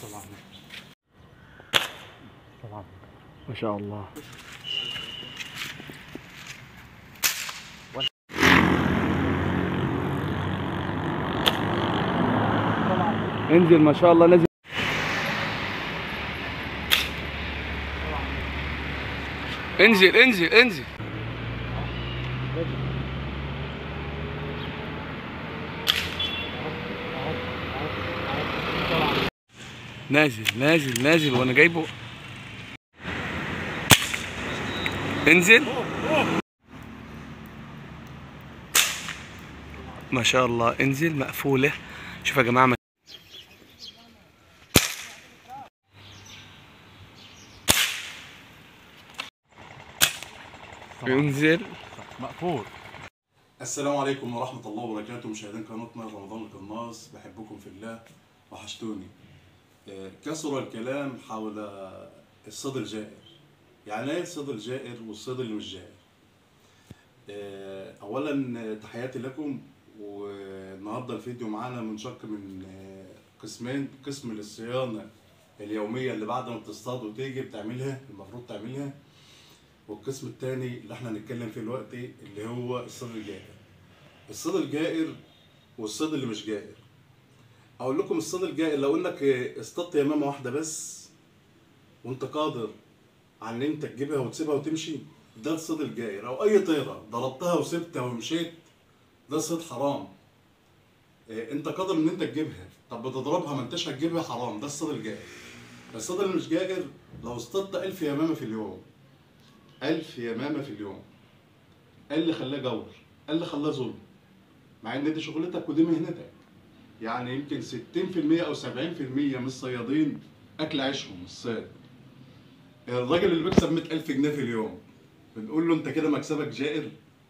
طبعا طبعا ما شاء الله انزل ما شاء الله نزل انزل انزل انزل نازل نازل نازل وانا جايبه انزل ما شاء الله انزل مقفولة شوف يا جماعة انزل مقفول السلام عليكم ورحمة الله وبركاته مشاهدين قناتنا رمضان القناص بحبكم في الله وحشتوني آه، كثر الكلام حول الصيد الجائر يعني ايه الصيد الجائر والصيد اللي مش جائر آه، اولا تحياتي لكم والنهارده الفيديو معانا منشق من آه، قسمين قسم للصيانة اليومية اللي بعد ما بتصطاد وتيجي بتعملها المفروض تعملها والقسم الثاني اللي احنا هنتكلم فيه دلوقتي اللي هو الصيد الجائر الصيد الجائر والصيد اللي مش جائر اقول لكم الصيد الجائر لو انك اصطدت يمامه واحده بس وانت قادر على ان انت تجيبها وتسيبها وتمشي ده الصيد الجائر او اي طيره ضربتها وسبتها ومشيت ده صيد حرام إيه، انت قادر ان انت تجيبها طب بتضربها ما انتش هتجيبها حرام ده الصيد الجائر الصيد اللي مش جائر لو اصطدت 1000 يمامه في اليوم ألف يمامة في اليوم إيه اللي خلاه جور إيه اللي خلاه ظلم مع ان دي شغلتك ودي مهنتك يعني يمكن 60% او 70% من الصيادين اكل عيشهم الصيد الراجل اللي بيكسب 100000 جنيه في اليوم بنقول له انت كده مكسبك جائر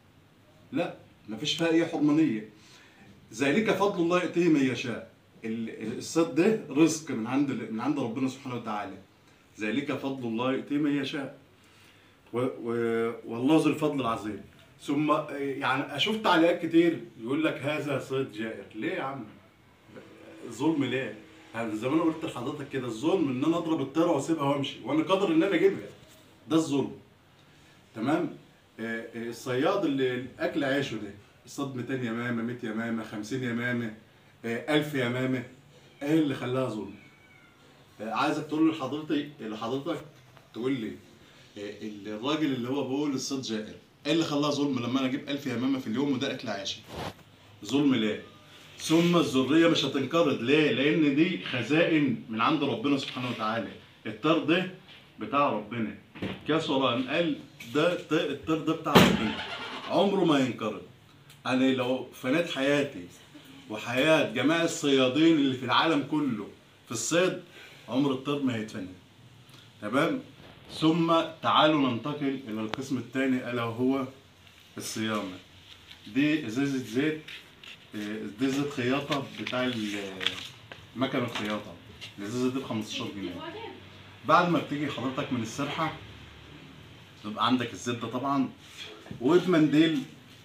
لا مفيش فيها اي حرمانيه ذلك فضل الله يؤتيه من يشاء ال- الصيد ده رزق من عند من عند ربنا سبحانه وتعالى ذلك فضل الله يؤتيه من يشاء و... و... والله ذو الفضل العظيم ثم يعني اشوف تعليقات كتير يقول لك هذا صيد جائر ليه يا عم ظلم ليه يعني زي ما انا قلت لحضرتك كده الظلم ان انا اضرب الطيره واسيبها وامشي وانا قادر ان انا اجيبها ده الظلم تمام آه، آه، الصياد اللي اكل عيشه ده صاد 200 يمامه 100 يمامه 50 يمامه آه، 1000 يمامه ايه اللي خلاها ظلم آه، عايزك تقول لحضرتك لحضرتك تقول لي آه، الراجل اللي هو بيقول الصيد جائر ايه اللي خلاه ظلم لما انا اجيب 1000 يمامه في اليوم وده اكل عيشي ظلم ليه ثم الذريه مش هتنقرض ليه لان دي خزائن من عند ربنا سبحانه وتعالى الطير ده بتاع ربنا كسر ام قال ده ط- الطير ده بتاع ربنا عمره ما ينقرض انا لو فنيت حياتي وحياه جميع الصيادين اللي في العالم كله في الصيد عمر الطير ما هيتفنى تمام ثم تعالوا ننتقل الى القسم الثاني الا وهو الصيانه دي ازازه زيت آه، دي زيت خياطه بتاع ال- مكنه الخياطه الازازه دي ب 15 جنيه بعد ما بتيجي حضرتك من السرحه بيبقى عندك الزيت ده طبعا وبمنديل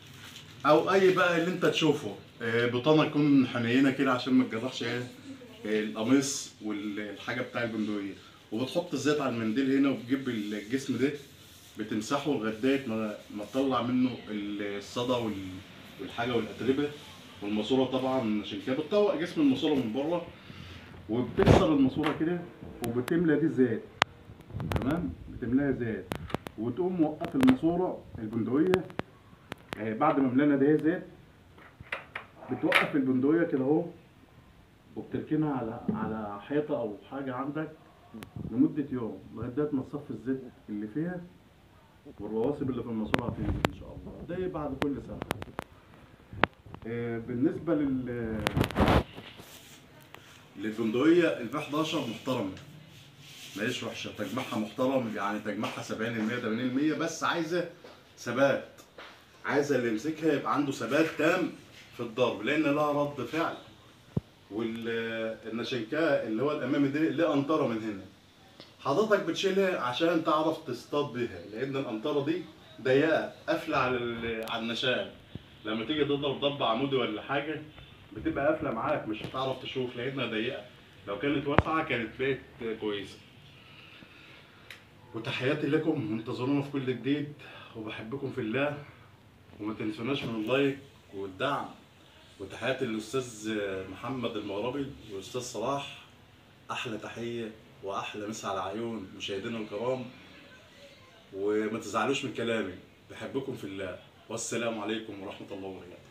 او اي بقى اللي انت تشوفه آه، بطانه تكون حنينه كده عشان ما تجرحش ايه آه، القميص والحاجه بتاع البندقيه وبتحط الزيت على المنديل هنا وبتجيب الجسم ده بتمسحه لغايه ما ما تطلع منه الصدى وال- والحاجه والاتربه والماسوره طبعا عشان كده بتطوق جسم الماسوره من بره وبتكسر الماسوره كده وبتملى دي زيت تمام بتملاها زيت وتقوم موقف الماسوره البندقيه آه، بعد ما ملينا ده زيت بتوقف البندقيه كده اهو وبتركنها على على حيطه او حاجه عندك لمده يوم لغايه ما تصفي الزيت اللي فيها والرواسب اللي في الماسوره هتنزل ان شاء الله ده بعد كل سنه آه، بالنسبه لل للبندقيه الب 11 محترمه ماهيش وحشه تجمعها محترم يعني تجمعها 70% 80% بس عايزه ثبات عايزه اللي يمسكها يبقى عنده ثبات تام في الضرب لان لها رد فعل والنشنكاه اللي هو الامامي دي ليه قنطره من هنا حضرتك بتشيلها عشان تعرف تصطاد بيها لان القنطره دي ضيقه قافله على ال- على النشان لما تيجي تضرب ضرب عمودي ولا حاجه بتبقى قافله معاك مش هتعرف تشوف لانها ضيقه لو كانت واسعه كانت بقت كويسه وتحياتي لكم انتظرونا في كل جديد وبحبكم في الله وما تنسوناش من اللايك والدعم وتحياتي للاستاذ محمد المغربي والاستاذ صلاح احلى تحيه واحلى مسا على عيون مشاهدينا الكرام وما تزعلوش من كلامي بحبكم في الله والسلام عليكم ورحمه الله وبركاته